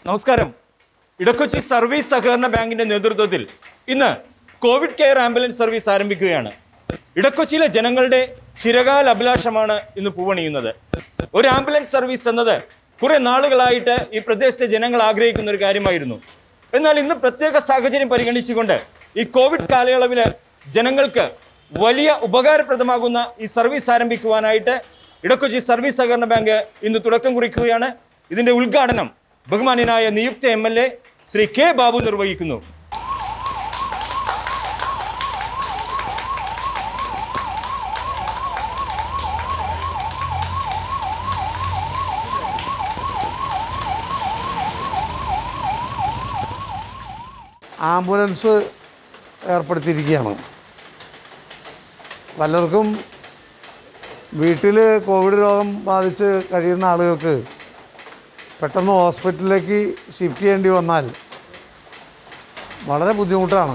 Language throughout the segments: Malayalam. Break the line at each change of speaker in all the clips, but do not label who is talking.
നമസ്കാരം ഇടക്കൊച്ചി സർവീസ് സഹകരണ ബാങ്കിന്റെ നേതൃത്വത്തിൽ ഇന്ന് കോവിഡ് കെയർ ആംബുലൻസ് സർവീസ് ആരംഭിക്കുകയാണ് ഇടക്കൊച്ചിയിലെ ജനങ്ങളുടെ ചിരകാല അഭിലാഷമാണ് ഇന്ന് പൂവണിയുന്നത് ഒരു ആംബുലൻസ് സർവീസ് എന്നത് കുറെ നാളുകളായിട്ട് ഈ പ്രദേശത്തെ ജനങ്ങൾ ആഗ്രഹിക്കുന്ന ഒരു കാര്യമായിരുന്നു എന്നാൽ ഇന്ന് പ്രത്യേക സാഹചര്യം പരിഗണിച്ചുകൊണ്ട് ഈ കോവിഡ് കാലയളവിൽ ജനങ്ങൾക്ക് വലിയ ഉപകാരപ്രദമാകുന്ന ഈ സർവീസ് ആരംഭിക്കുവാനായിട്ട് ഇടക്കൊച്ചി സർവീസ് സഹകരണ ബാങ്ക് ഇന്ന് തുടക്കം കുറിക്കുകയാണ് ഇതിന്റെ ഉദ്ഘാടനം ബഹുമാന്യനായ നിയുക്ത M L A Shri K Babu നിർവഹിക്കുന്നു
ആംബുലൻസ് ഏർപ്പെടുത്തിയിരിക്കുകയാണ് പലർക്കും വീട്ടിൽ കോവിഡ് രോഗം ബാധിച്ച് കഴിയുന്ന ആളുകൾക്ക് പെട്ടെന്ന് ഹോസ്പിറ്റലിലേക്ക് ഷിഫ്റ്റ് ചെയ്യേണ്ടി വന്നാൽ വളരെ ബുദ്ധിമുട്ടാണ്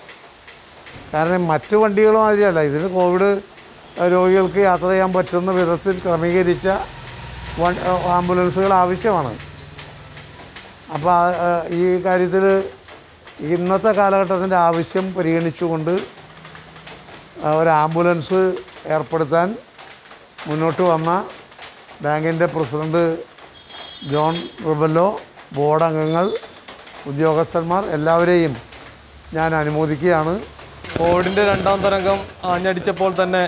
കാരണം മറ്റു വണ്ടികൾ മാതിരിയല്ല ഇതിന് കോവിഡ് രോഗികൾക്ക് യാത്ര ചെയ്യാൻ പറ്റുന്ന വിധത്തിൽ ക്രമീകരിച്ച വൺ- ആംബുലൻസുകൾ ആവശ്യമാണ് അപ്പോൾ ഈ കാര്യത്തിൽ ഇന്നത്തെ കാലഘട്ടത്തിൻ്റെ ആവശ്യം പരിഗണിച്ചുകൊണ്ട് ആ, ഒരു ആംബുലൻസ് ഏർപ്പെടുത്താൻ മുന്നോട്ട് വന്ന ബാങ്കിൻ്റെ പ്രസിഡന്റ് ജോൺ റിബല്ലോ ബോർഡ് അംഗങ്ങൾ ഉദ്യോഗസ്ഥന്മാർ എല്ലാവരെയും ഞാൻ അനുമോദിക്കുകയാണ്
കോവിഡിൻ്റെ രണ്ടാം തരംഗം ആഞ്ഞടിച്ചപ്പോൾ തന്നെ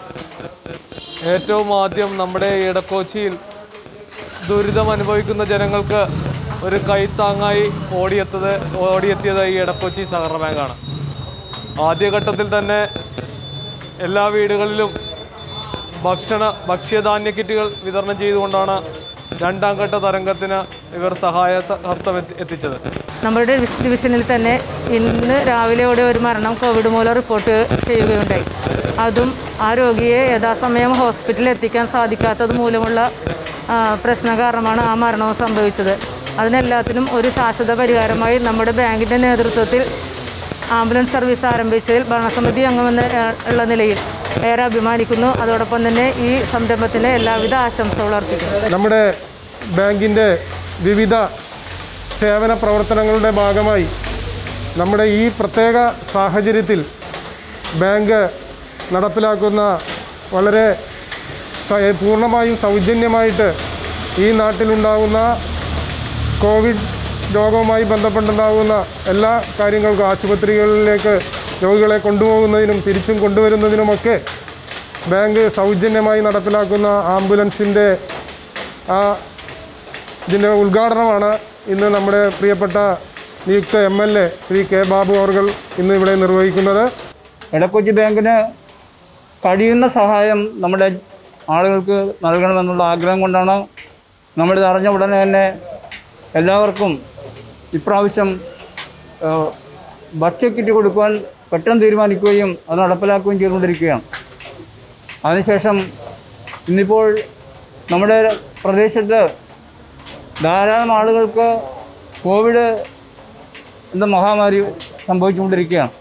ഏറ്റവും ആദ്യം നമ്മുടെ ഇടക്കോച്ചിയിൽ ദുരിതം അനുഭവിക്കുന്ന ജനങ്ങൾക്ക് ഒരു കൈത്താങ്ങായി ഓടിയെത്തത് ഓടിയെത്തിയത് ഈ ഇടക്കൊച്ചി സഹകരണ ബാങ്കാണ് ആദ്യഘട്ടത്തിൽ തന്നെ എല്ലാ വീടുകളിലും ഭക്ഷണ ഭക്ഷ്യധാന്യ കിറ്റുകൾ വിതരണം ചെയ്തുകൊണ്ടാണ് രണ്ടാം ഘട്ട തരംഗത്തിന് ഇവർ സഹായ സ- ഹസ്തം എത്തി- എത്തിച്ചത്
നമ്മുടെ ഡിവിഷ- ഡിവിഷനിൽ തന്നെ ഇന്ന് രാവിലെയോടെ ഒരു മരണം കോവിഡ് മൂലം റിപ്പോർട്ട് ചെയ്യുകയുണ്ടായി അതും ആ രോഗിയെ യഥാസമയം ഹോസ്പിറ്റലിൽ എത്തിക്കാൻ സാധിക്കാത്തത് മൂലമുള്ള ആ, പ്രശ്നം കാരണമാണ് ആ മരണവും സംഭവിച്ചത് അതിനെല്ലാത്തിനും ഒരു ശാശ്വത പരിഹാരമായി നമ്മുടെ ബാങ്കിൻ്റെ നേതൃത്വത്തിൽ ആംബുലൻസ് സർവീസ് ആരംഭിച്ചതിൽ ഭരണസമിതി അംഗമെന്ന ആ, ഉള്ള നിലയിൽ ഏറെ അഭിമാനിക്കുന്നു അതോടൊപ്പം തന്നെ ഈ സംരംഭത്തിന് എല്ലാവിധ ആശംസകളും അർപ്പിക്കുന്നു
നമ്മുടെ ബാങ്കിൻ്റെ വിവിധ സേവന പ്രവർത്തനങ്ങളുടെ ഭാഗമായി നമ്മുടെ ഈ പ്രത്യേക സാഹചര്യത്തിൽ ബാങ്ക് നടപ്പിലാക്കുന്ന വളരെ സ- പൂർണ്ണമായും സൗജന്യമായിട്ട് ഈ നാട്ടിലുണ്ടാകുന്ന കോവിഡ് രോഗവുമായി ബന്ധപ്പെട്ടുണ്ടാകുന്ന എല്ലാ കാര്യങ്ങൾക്കും ആശുപത്രികളിലേക്ക് രോഗികളെ കൊണ്ടുപോകുന്നതിനും തിരിച്ചും കൊണ്ടുവരുന്നതിനുമൊക്കെ ബാങ്ക് സൗജന്യമായി നടപ്പിലാക്കുന്ന ആംബുലൻസിൻ്റെ ആ ഇതിൻ്റെ ഉദ്ഘാടനമാണ് ഇന്ന് നമ്മുടെ പ്രിയപ്പെട്ട നിയുക്ത M L A Shri K Babu അവർ ഇന്ന് ഇവിടെ നിർവഹിക്കുന്നത്
ഇടക്കൊച്ചി ബാങ്കിന് കഴിയുന്ന സഹായം നമ്മുടെ ആളുകൾക്ക് നൽകണമെന്നുള്ള ആഗ്രഹം കൊണ്ടാണ് നമ്മളിത് അറിഞ്ഞ ഉടനെ തന്നെ എല്ലാവർക്കും ഇപ്രാവശ്യം ഏഹ്, ഭക്ഷ്യക്കിറ്റ് കൊടുക്കുവാൻ പെട്ടെന്ന് തീരുമാനിക്കുകയും അത് നടപ്പിലാക്കുകയും ചെയ്തുകൊണ്ടിരിക്കുകയാണ് അതിനുശേഷം ഇന്നിപ്പോൾ നമ്മുടെ പ്രദേശത്ത് ധാരാളം ആളുകൾക്ക് കോവിഡ് എന്ന മഹാമാരി സംഭവിച്ചുകൊണ്ടിരിക്കുകയാണ്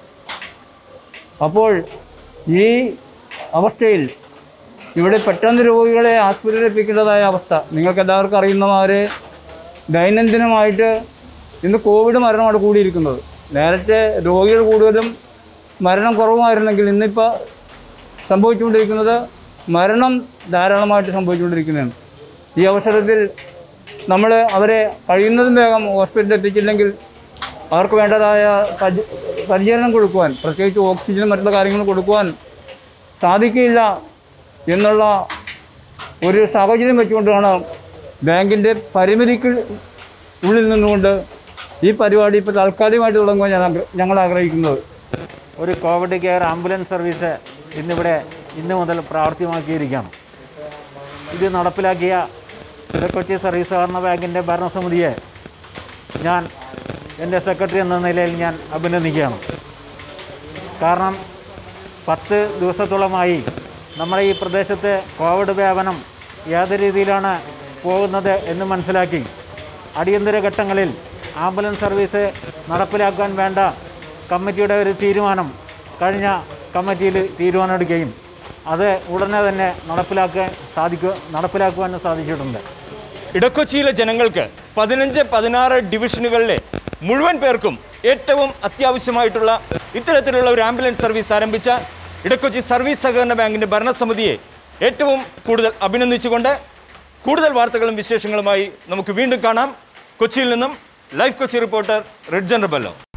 അപ്പോൾ ഈ അവസ്ഥയിൽ ഇവിടെ പെട്ടെന്ന് രോഗികളെ ആശുപത്രിയിൽ എത്തിക്കേണ്ടതായ അവസ്ഥ നിങ്ങൾക്ക് എല്ലാവർക്കും അറിയുന്ന മാതിരി ദൈനംദിനമായിട്ട് ഇന്ന് കോവിഡ് മരണമാണ് കൂടിയിരിക്കുന്നത് നേരത്തെ രോഗികൾ കൂടുതലും മരണം കുറവുമായിരുന്നെങ്കിൽ ഇന്നിപ്പോൾ സംഭവിച്ചുകൊണ്ടിരിക്കുന്നത് മരണം ധാരാളമായിട്ട് സംഭവിച്ചുകൊണ്ടിരിക്കുന്നതാണ് ഈ അവസരത്തിൽ നമ്മൾ അവരെ കഴിയുന്നതും വേഗം ഹോസ്പിറ്റലിൽ എത്തിച്ചില്ലെങ്കിൽ അവർക്ക് വേണ്ടതായ പരി പരിചരണം കൊടുക്കുവാൻ പ്രത്യേകിച്ച് ഓക്സിജനും മറ്റുള്ള കാര്യങ്ങളും കൊടുക്കുവാൻ സാധിക്കില്ല എന്നുള്ള ഒരു സാഹചര്യം വെച്ചുകൊണ്ടാണ് ബാങ്കിൻ്റെ പരിമിതിക്ക് ഉള്ളിൽ നിന്നുകൊണ്ട് ഈ പരിപാടി ഇപ്പോൾ താൽക്കാലികമായിട്ട് തുടങ്ങുവാൻ ഞാൻ ആഗ്ര- ഞങ്ങൾ ആഗ്രഹിക്കുന്നത്
ഒരു കോവിഡ് കെയർ ആംബുലൻസ് സർവീസ് ഇന്നിവിടെ ഇന്ന് മുതൽ പ്രാവർത്തികമാക്കിയിരിക്കുകയാണ് ഇത് നടപ്പിലാക്കിയ ഇടക്കൊച്ചി സർവീസ് സഹകരണ ബാങ്കിൻ്റെ ഭരണസമിതിയെ ഞാൻ എൻ്റെ സെക്രട്ടറി എന്ന നിലയിൽ ഞാൻ അഭിനന്ദിക്കുകയാണ് കാരണം പത്ത് ദിവസത്തോളമായി നമ്മുടെ ഈ പ്രദേശത്ത് കോവിഡ് വ്യാപനം ഏത് രീതിയിലാണ് പോകുന്നത് എന്ന് മനസ്സിലാക്കി അടിയന്തര ഘട്ടങ്ങളിൽ ആംബുലൻസ് സർവീസ് നടപ്പിലാക്കാൻ വേണ്ട കമ്മിറ്റിയുടെ ഒരു തീരുമാനം കഴിഞ്ഞ കമ്മിറ്റിയിൽ തീരുമാനമെടുക്കുകയും അത് ഉടനെ തന്നെ നടപ്പിലാക്കാൻ സാധിക്കുക നടപ്പിലാക്കുവാൻ സാധിച്ചിട്ടുണ്ട്
ഇടക്കൊച്ചിയിലെ ജനങ്ങൾക്ക് പതിനഞ്ച് പതിനാറ് ഡിവിഷനുകളിലെ മുഴുവൻ പേർക്കും ഏറ്റവും അത്യാവശ്യമായിട്ടുള്ള ഇത്തരത്തിലുള്ള ഒരു ആംബുലൻസ് സർവീസ് ആരംഭിച്ച ഇടക്കൊച്ചി സർവീസ് സഹകരണ ബാങ്കിൻ്റെ ഭരണസമിതിയെ ഏറ്റവും കൂടുതൽ അഭിനന്ദിച്ചുകൊണ്ട് കൂടുതൽ വാർത്തകളും വിശേഷങ്ങളുമായി നമുക്ക് വീണ്ടും കാണാം കൊച്ചിയിൽ നിന്നും ലൈഫ് കൊച്ചി റിപ്പോർട്ടർ റിഡ്ജൻ റബല്ലോ